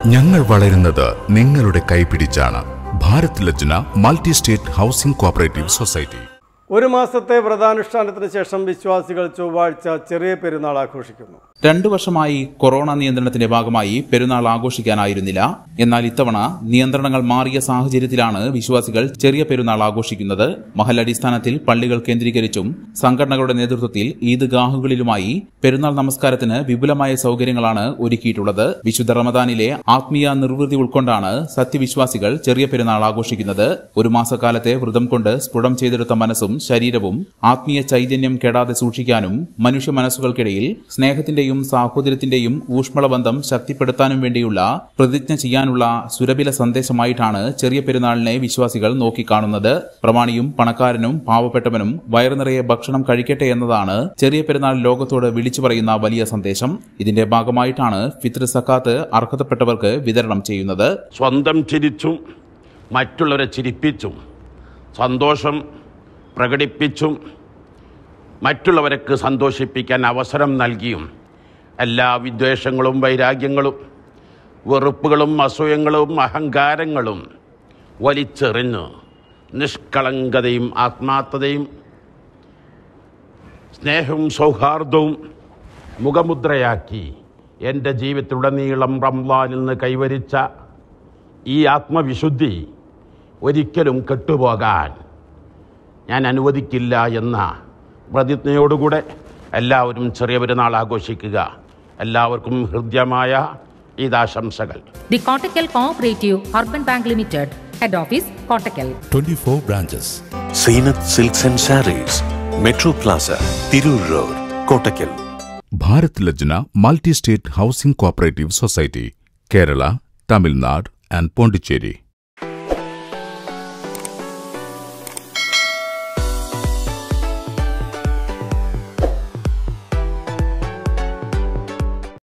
ഞങ്ങൾ വളരുന്നത് നിങ്ങളുടെ കൈപിടിച്ചാണ് Bharat Lajna multi state housing cooperative society ഒരു മാസത്തെ വ്രതാനുഷ്ഠാനത്തിന് ശേഷം വിശ്വാസികൾ ചൊവ്വാഴ്ച ചെറിയ പെരുന്നാൾ ആഘോഷിക്കുന്നു രണ്ടു വർഷമായി കൊറോണ നിയന്ത്രണത്തിന്റെ ഭാഗമായി പെരുന്നാൾ ആഘോഷിക്കാനായിരുന്നില്ല എന്നാൽ ഇത്തവണ നിയന്ത്രണങ്ങൾ മാറിയ സാഹചര്യത്തിലാണ് വിശ്വാസികൾ ചെറിയ പെരുന്നാൾ ആഘോഷിക്കുന്നത് മഹലടിസ്ഥാനത്തിൽ പള്ളികൾ കേന്ദ്രീകരിച്ചും സംഘടനകളുടെ നേതൃത്വത്തിൽ ഈദ്ഗാഹുകളിലുമായി പെരുന്നാൾ നമസ്കാരത്തിന് വിപുലമായ സൗകര്യങ്ങളാണ് ഒരുക്കിയിട്ടുള്ളത് വിശുദ്ധ റമദാനിലെ ആത്മീയ നിർവൃതി ഉൾക്കൊണ്ടാണ് സത്യവിശ്വാസികൾ ചെറിയ പെരുന്നാൾ ആഘോഷിക്കുന്നത് ഒരു മാസക്കാലത്തെ വ്രതം കൊണ്ട് സ്ഫുടം ചെയ്തെടുത്ത മനസ്സും ശരീരവും ആത്മീയ ചൈതന്യം കെടാതെ സൂക്ഷിക്കാനും മനുഷ്യ മനസ്സുകൾക്കിടയിൽ സ്നേഹത്തിന്റെയും സാഹോദര്യത്തിന്റെയും ഊഷ്മളബന്ധം ശക്തിപ്പെടുത്താനും വേണ്ടിയുള്ള പ്രതിജ്ഞ ചെയ്യാനുള്ള സുരഭില സന്ദേശമായിട്ടാണ് ചെറിയ പെരുന്നാളിനെ വിശ്വാസികൾ നോക്കിക്കാണുന്നത് പ്രമാണിയും പണക്കാരനും പാവപ്പെട്ടവനും വയറു നിറയെ ഭക്ഷണം കഴിക്കട്ടെ എന്നതാണ് ചെറിയ പെരുന്നാൾ ലോകത്തോട് വിളിച്ചു പറയുന്ന വലിയ സന്ദേശം ഇതിന്റെ ഭാഗമായിട്ടാണ് ഫിത്ർ സക്കാത്ത് അർഹതപ്പെട്ടവർക്ക് വിതരണം ചെയ്യുന്നത് സ്വന്തം ചിരിച്ചും മറ്റുള്ളവരെ ചിരിപ്പിച്ചും സന്തോഷം പ്രകടിപ്പിച്ചും മറ്റുള്ളവർക്ക് സന്തോഷിപ്പിക്കാൻ അവസരം നൽകിയും എല്ലാ വിദ്വേഷങ്ങളും വൈരാഗ്യങ്ങളും വെറുപ്പുകളും അസൂയങ്ങളും അഹങ്കാരങ്ങളും വലിച്ചെറിഞ്ഞ് നിഷ്കളങ്കതയും ആത്മാർത്ഥതയും സ്നേഹവും സൗഹാർദ്ദവും മുഖമുദ്രയാക്കി എൻ്റെ ജീവിതത്തിലുടനീളം റംലാനിൽ നിന്ന് കൈവരിച്ച ഈ ആത്മവിശുദ്ധി ഒരിക്കലും കെട്ടുപോകാൻ ഞാൻ അനുവദിക്കില്ല എന്ന പ്രതിജ്ഞയോടുകൂടെ എല്ലാവരും ചെറിയ പെരുന്നാൾ ആഘോഷിക്കുക എല്ലാവർക്കും ഹൃദ്യമായ ഈദാശംസകൾ The Kottakkal Cooperative Urban Bank Limited, Head Office, Kottakkal. 24 branches. Zeenath silks and sarees metro plaza Tirur road Kottakkal Bharat Lajna multi state housing cooperative society Kerala Tamil Nadu and Pondicherry